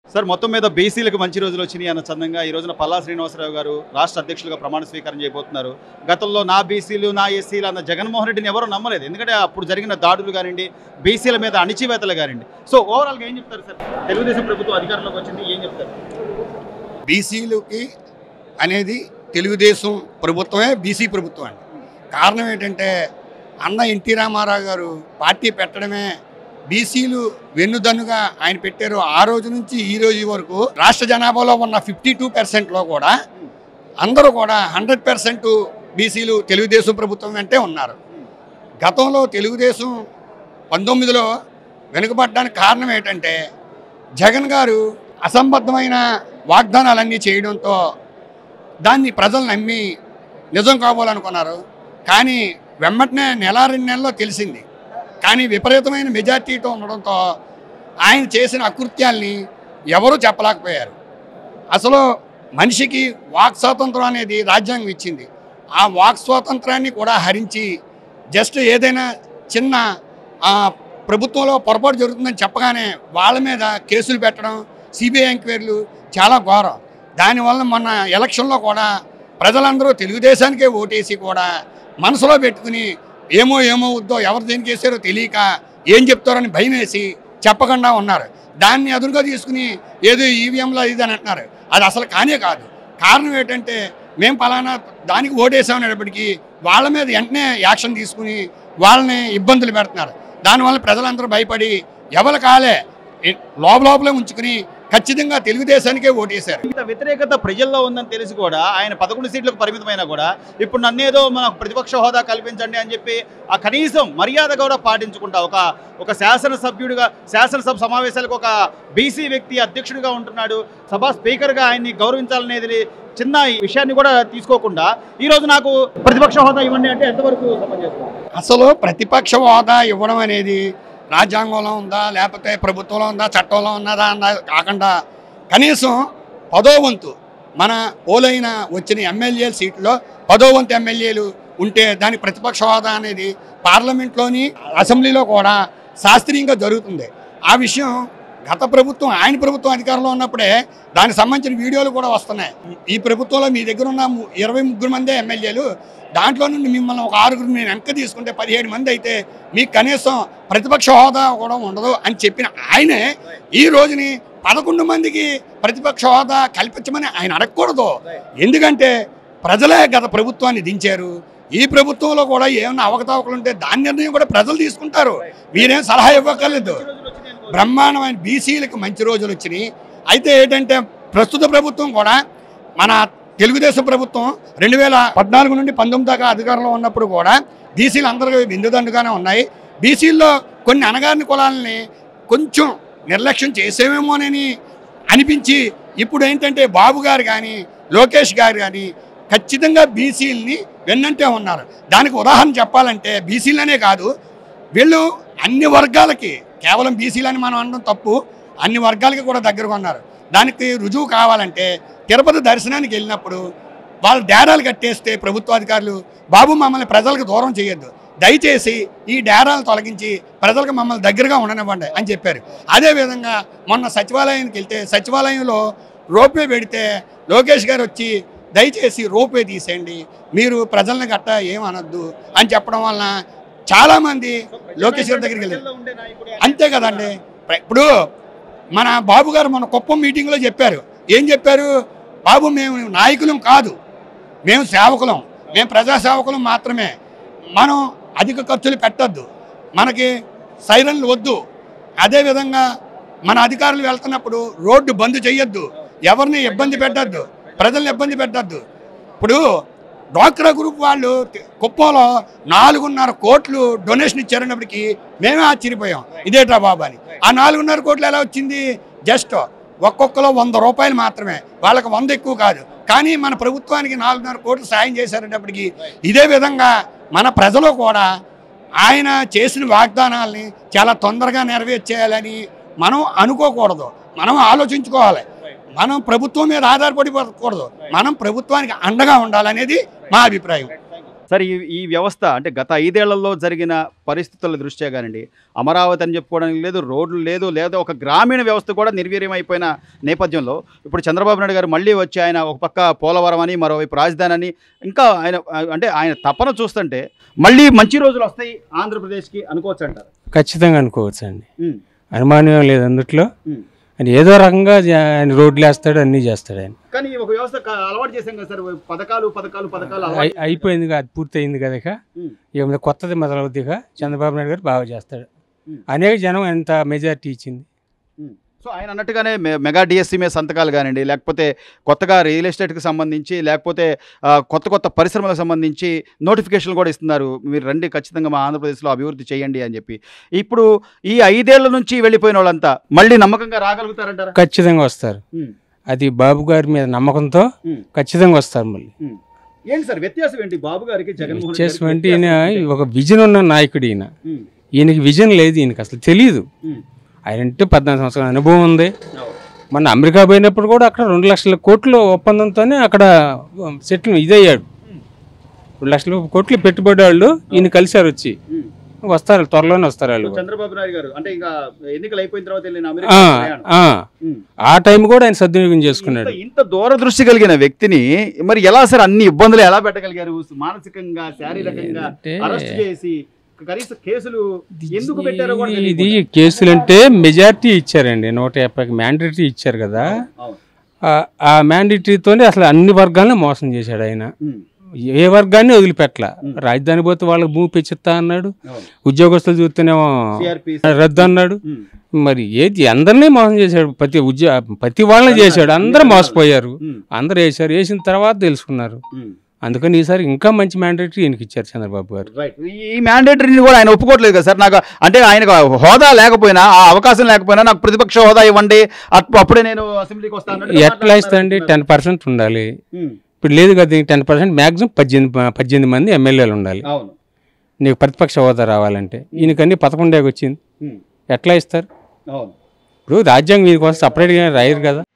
Sir మొత్తం మీద బీసీలకు మంచి రోజులు వచ్చినాయి అన్న చందంగా ఈ రోజున పల్లా శ్రీనివాసరావు గారు రాష్ట్ర అధ్యక్షులుగా ప్రమాణ స్వీకారం చేయబోతున్నారు గతంలో నా బీసీలు నా ఎస్సీలు అన్న జగన్మోహన్ రెడ్డిని ఎవరూ నమ్మలేదు ఎందుకంటే అప్పుడు జరిగిన దాడులు కానివ్వండి బీసీల మీద అణిచివేతలు కానివ్వండి సో ఓవరాల్గా ఏం చెప్తారు సార్ తెలుగుదేశం ప్రభుత్వం అధికారంలోకి వచ్చింది ఏం చెప్తారు బీసీలకి అనేది తెలుగుదేశం ప్రభుత్వమే బీసీ ప్రభుత్వం అండి కారణం ఏంటంటే అన్న ఎన్టీ రామారావు గారు పార్టీ పెట్టడమే బీసీలు వెన్నుదన్నుగా ఆయన పెట్టారు ఆ రోజు నుంచి ఈ రోజు వరకు రాష్ట్ర జనాభాలో ఉన్న ఫిఫ్టీ టూ పర్సెంట్లో కూడా అందరూ కూడా హండ్రెడ్ పర్సెంట్ బీసీలు తెలుగుదేశం ప్రభుత్వం వెంటే ఉన్నారు గతంలో తెలుగుదేశం పంతొమ్మిదిలో వెనుకబడడానికి కారణం ఏంటంటే జగన్ గారు అసంబద్ధమైన వాగ్దానాలన్నీ చేయడంతో దాన్ని ప్రజలు నమ్మి నిజం కావాలనుకున్నారు కానీ వెంబటనే నెల రెండు నెలల్లో తెలిసింది కానీ విపరీతమైన మెజార్టీతో ఉండడంతో ఆయన చేసిన అకృత్యాల్ని ఎవరూ చెప్పలేకపోయారు అసలు మనిషికి వాక్ స్వాతంత్రం అనేది రాజ్యాంగం ఇచ్చింది ఆ వాక్ స్వాతంత్రాన్ని కూడా హరించి జస్ట్ ఏదైనా చిన్న ఆ, ప్రభుత్వంలో పొరపాటు జరుగుతుందని చెప్పగానే వాళ్ళ మీద కేసులు పెట్టడం సిబిఐ ఎంక్వైరీలు చాలా ఘోరం దానివల్ల మొన్న ఎలక్షన్లో కూడా ప్రజలందరూ తెలుగుదేశానికే ఓటేసి కూడా మనసులో పెట్టుకుని ఏమో ఏమవుద్దో ఎవరు దేనికి వేసారో తెలియక ఏం చెప్తారని భయం వేసి చెప్పకుండా ఉన్నారు దాన్ని ఎదురుగా తీసుకుని ఏదో ఈవీఎంలో ఇది అని అంటున్నారు అది అసలు కానే కాదు కారణం ఏంటంటే మేము పలానా దానికి ఓటేసామనేటప్పటికీ వాళ్ళ మీద వెంటనే యాక్షన్ తీసుకుని వాళ్ళని ఇబ్బందులు పెడుతున్నారు దానివల్ల ప్రజలందరూ భయపడి ఎవరు కాలే ఎ- లోపల లోపలే ఉంచుకుని ఖచ్చితంగా తెలుగుదేశానికే ఓటేశారు ఇంత వ్యతిరేకత ప్రజల్లో ఉందని తెలిసి కూడా ఆయన పదకొండు సీట్లకు పరిమితమైనా కూడా ఇప్పుడు నన్నేదో మన ప్రతిపక్ష హోదా కల్పించండి అని చెప్పి ఆ కనీసం మర్యాద కూడా పాటించుకుంటా ఒక ఒక శాసనసభ్యుడిగా శాసనసభ సమావేశాలకు ఒక బీసీ వ్యక్తి అధ్యక్షుడిగా ఉంటున్నాడు సభా స్పీకర్గా ఆయన్ని గౌరవించాలనేది చిన్న ఈ విషయాన్ని కూడా తీసుకోకుండా ఈ రోజు నాకు ప్రతిపక్ష హోదా ఇవ్వండి అంటే ఎంతవరకు సమంజసం అసలు ప్రతిపక్ష హోదా ఇవ్వడం అనేది రాజ్యాంగంలో ఉందా లేకపోతే ప్రభుత్వంలో ఉందా చట్టంలో ఉన్నదా అన్న కాకుండా కనీసం పదో వంతు మన పోలైన వచ్చిన ఎమ్మెల్యే సీట్లో పదో వంతు ఎమ్మెల్యేలు ఉంటే దాని ప్రతిపక్ష హోదా అనేది పార్లమెంట్లోని అసెంబ్లీలో కూడా శాస్త్రీయంగా జరుగుతుంది ఆ విషయం గత ప్రభుత్వం ఆయన ప్రభుత్వం అధికారంలో ఉన్నప్పుడే దానికి సంబంధించిన వీడియోలు కూడా వస్తున్నాయి ఈ ప్రభుత్వంలో మీ దగ్గర ఉన్న ము- ఇరవై ముగ్గురు మందే ఎమ్మెల్యేలు దాంట్లో నుండి మిమ్మల్ని ఒక ఆరుగురు నేను వెనక తీసుకుంటే పదిహేడు మంది అయితే మీకు కనీసం ప్రతిపక్ష హోదా కూడా ఉండదు అని చెప్పిన ఆయనే ఈ రోజుని పదకొండు మందికి ప్రతిపక్ష హోదా కల్పించమని ఆయన అడగకూడదు ఎందుకంటే ప్రజలే గత ప్రభుత్వాన్ని దించారు ఈ ప్రభుత్వంలో కూడా ఏమైనా అవకతవకలు ఉంటే దాని నిర్ణయం కూడా ప్రజలు తీసుకుంటారు మీరేం సలహా ఇవ్వక్కర్లేదు బ్రహ్మాండమైన బీసీలకు మంచి రోజులు వచ్చినాయి అయితే ఏంటంటే ప్రస్తుత ప్రభుత్వం కూడా మన తెలుగుదేశం ప్రభుత్వం రెండు వేల పద్నాలుగు నుండి పంతొమ్మిది దాకా అధికారంలో ఉన్నప్పుడు కూడా బీసీలు అందరూ బిందుదండుగానే ఉన్నాయి బీసీల్లో కొన్ని అనగారిన కులాలని కొంచెం నిర్లక్ష్యం చేసేమేమోనని అనిపించి ఇప్పుడు ఏంటంటే బాబు గారు కానీ లోకేష్ గారు కానీ ఖచ్చితంగా బీసీలని వెన్నంటే ఉన్నారు దానికి ఉదాహరణ చెప్పాలంటే బీసీలనే కాదు వీళ్ళు అన్ని వర్గాలకి కేవలం బీసీలని మనం అనడం తప్పు అన్ని వర్గాలకి కూడా దగ్గరగా ఉన్నారు దానికి రుజువు కావాలంటే తిరుపతి దర్శనానికి వెళ్ళినప్పుడు వాళ్ళు డేరాలు కట్టేస్తే ప్రభుత్వ అధికారులు బాబు మమ్మల్ని ప్రజలకు దూరం చేయొద్దు దయచేసి ఈ డేరాలు తొలగించి ప్రజలకు మమ్మల్ని దగ్గరగా ఉండనివ్వండి అని చెప్పారు అదేవిధంగా మొన్న సచివాలయానికి వెళ్తే సచివాలయంలో రోపే పెడితే లోకేష్ గారు వచ్చి దయచేసి రోపే తీసేయండి మీరు ప్రజల్ని గట్ట ఏమనొద్దు అని చెప్పడం వలన చాలామంది లోకేష్ గారి దగ్గరికి వెళ్ళారు అంతే కదండి ప్ర- ఇప్పుడు మన బాబు గారు మన కుప్పం మీటింగ్లో చెప్పారు ఏం చెప్పారు బాబు మేము నాయకులం కాదు మేము సేవకులం మేము ప్రజా సేవకులం మాత్రమే మనం అధిక ఖర్చులు పెట్టద్దు మనకి సైరన్లు వద్దు అదేవిధంగా మన అధికారులు వెళ్తున్నప్పుడు రోడ్డు బంద్ చేయొద్దు ఎవరిని ఇబ్బంది పెట్టద్దు ప్రజల్ని ఇబ్బంది పెట్టద్దు ఇప్పుడు డ్వాక్రా గ్రూప్ వాళ్ళు తి- కుప్పంలో నాలుగున్నర కోట్లు డొనేషన్ ఇచ్చారన్నప్పటికీ మేమే ఆశ్చర్యపోయాం ఇదేట్రా బాబు అని ఆ నాలుగున్నర కోట్లు ఎలా వచ్చింది జస్ట్ ఒక్కొక్కలో వంద రూపాయలు మాత్రమే వాళ్ళకి వంద ఎక్కువ కాదు కానీ మన ప్రభుత్వానికి నాలుగున్నర కోట్లు సాయం చేశారనేటప్పటికి ఇదే విధంగా మన ప్రజలు కూడా ఆయన చేసిన వాగ్దానాల్ని చాలా తొందరగా నెరవేర్చేయాలని మనం అనుకోకూడదు మనం ఆలోచించుకోవాలి మనం ప్రభుత్వం మీద ఆధారపడి పడకూడదు మనం ప్రభుత్వానికి అండగా ఉండాలనేది మా అభిప్రాయం సార్ ఈ ఈ వ్యవస్థ అంటే గత ఐదేళ్లలో జరిగిన పరిస్థితుల దృష్ట్యా కానివ్వండి అమరావతి అని చెప్పుకోవడానికి లేదు రోడ్లు లేదు లేదా ఒక గ్రామీణ వ్యవస్థ కూడా నిర్వీర్యం అయిపోయిన నేపథ్యంలో ఇప్పుడు చంద్రబాబు నాయుడు గారు మళ్ళీ వచ్చి ఆయన ఒక పక్క పోలవరం అని మరోవైపు రాజధాని అని ఇంకా ఆయన అంటే ఆయన తపన చూస్తుంటే మళ్ళీ మంచి రోజులు వస్తాయి ఆంధ్రప్రదేశ్కి అనుకోవచ్చు అంటారు ఖచ్చితంగా అనుకోవచ్చు అండి ఉమ్, అనుమానం ఏం లేదు అందుట్లో ఉమ్. ఆయన ఏదో రకంగా జ- ఆయన రోడ్లు వేస్తాడు అన్నీ చేస్తాడు ఆయన కానీ ఒక వ్యవస్థ క- అలవాటు చేసాం కదా సార్ పథకాలు పథకాలు పథకాలు అలవాటు అయి- అయిపోయింది కదా అది పూర్తయింది కదా ఇక ఉమ్. ఇక మీద కొత్తది మొదలవుద్ది ఇక చంద్రబాబు నాయుడు గారు బాగా చేస్తాడు ఉమ్. అనేక జనం ఎంత మెజారిటీ ఇచ్చింది సో ఆయన అన్నట్టుగానే మె- మెగా డిఎస్సీ మీద సంతకాలు కానివ్వండి లేకపోతే కొత్తగా రియల్ ఎస్టేట్కి సంబంధించి లేకపోతే ఆ, కొత్త కొత్త పరిశ్రమలకు సంబంధించి నోటిఫికేషన్లు కూడా ఇస్తున్నారు మీరు రండి ఖచ్చితంగా మా ఆంధ్రప్రదేశ్లో అభివృద్ధి చేయండి అని చెప్పి ఇప్పుడు ఈ ఐదేళ్ల నుంచి వెళ్ళిపోయిన వాళ్ళంతా మళ్ళీ నమ్మకంగా రాగలుగుతారంటారా ఖచ్చితంగా వస్తారు ఉమ్, అది బాబు గారి మీద నమ్మకంతో ఉమ్, ఖచ్చితంగా వస్తారు మళ్ళీ ఉమ్. ఏంటి సార్ వ్యత్యాసం ఏంటి బాబు గారికి జగన్మోహన్ రెడ్డి వచ్చేసి గారికి అంటే ఈయన వ్యత్యాసం ఏంటి? ఒక విజన్ ఉన్న నాయకుడు ఈయన ఉమ్, ఈయనకి విజన్ లేదు ఈయనకి అసలు తెలియదు ఉమ్, ఆయన అంటే పద్నాలుగు సంవత్సరాల అనుభవం ఉంది అవును. మొన్న అమెరికా పోయినప్పుడు కూడా అక్కడ రెండు లక్షల కోట్లు ఒప్పందంతోనే అక్కడ సెటిల్ ఇదయ్యాడు రెండు లక్షల కోట్లు పెట్టుబడి వాళ్ళు ఈయన కలిశారు వచ్చి ఉమ్. వస్తారు త్వరలోనే వస్తారు వాళ్ళు కూడా. చంద్రబాబు నాయుడు గారు అంటే ఇంకా ఎన్నికలు అయిపోయిన తర్వాత వెళ్ళిన ఆ, అమెరికా ప్రయాణం. ఆ. ఉమ్. ఆ టైం కూడా ఆయన సద్వినియోగం చేసుకున్నాడు ఇంత- ఇంత దూరదృష్టి కలిగిన వ్యక్తిని మరి ఎలా సార్ అన్ని ఇబ్బందులు ఎలా పెట్టగలిగారు మానసికంగా శారీరకంగా ఏంటంటే అరెస్ట్ చేసి కనీస కేసులు ఎందుకు పెట్టారో కూడా ఇది- ఇది తెలియదు కేసులు అంటే మెజారిటీ ఇచ్చారండి నూట యాభైకి మ్యాండేటరీ ఇచ్చారు కదా ఆ- ఆ మ్యాండేటరీతోనే అసలు అన్ని వర్గాలను మోసం చేశాడు ఆయన ఏ వర్గాన్ని వదిలిపెట్టల రాజధాని పోతే వాళ్ళకి భూమి పెంచుతా అన్నాడు ఉద్యోగస్తులు చూస్తేనేమో రద్దు అన్నాడు మరి ఏది అందరినీ మోసం చేశాడు ప్రతి ఉద్యోగ ప్రతి వాళ్ళని చేశాడు అందరూ మోసపోయారు అందరూ వేశారు వేసిన తర్వాత తెలుసుకున్నారు అందుకని ఈసారి ఇంకా మంచి మ్యాండేటరీ ఈయనకి ఇచ్చారు చంద్రబాబు గారు ఈ మ్యాండేటరీని కూడా ఆయన ఒప్పుకోవట్లేదు కదా సార్ నాకు అంటే ఆయనకు హోదా లేకపోయినా ఆ అవకాశం లేకపోయినా నాకు ప్రతిపక్ష హోదా ఇవ్వండి అప్- అప్పుడే నేను అసెంబ్లీకి వస్తాను ఎట్లా ఇస్తాండి టెన్ పర్సెంట్ ఉండాలి ఇప్పుడు లేదు కదా టెన్ పర్సెంట్ మ్యాక్సిమం పద్దెనిమిది పద్దెనిమిది మంది ఎమ్మెల్యేలు ఉండాలి అవును నీకు ప్రతిపక్ష హోదా రావాలంటే ఈయనకన్నీ పదకొండేకి వచ్చింది ఉమ్. ఎట్లా ఇస్తారు అవును ఇప్పుడు రాజ్యాంగం దీనికోసం సపరేట్గా రాయరు కదా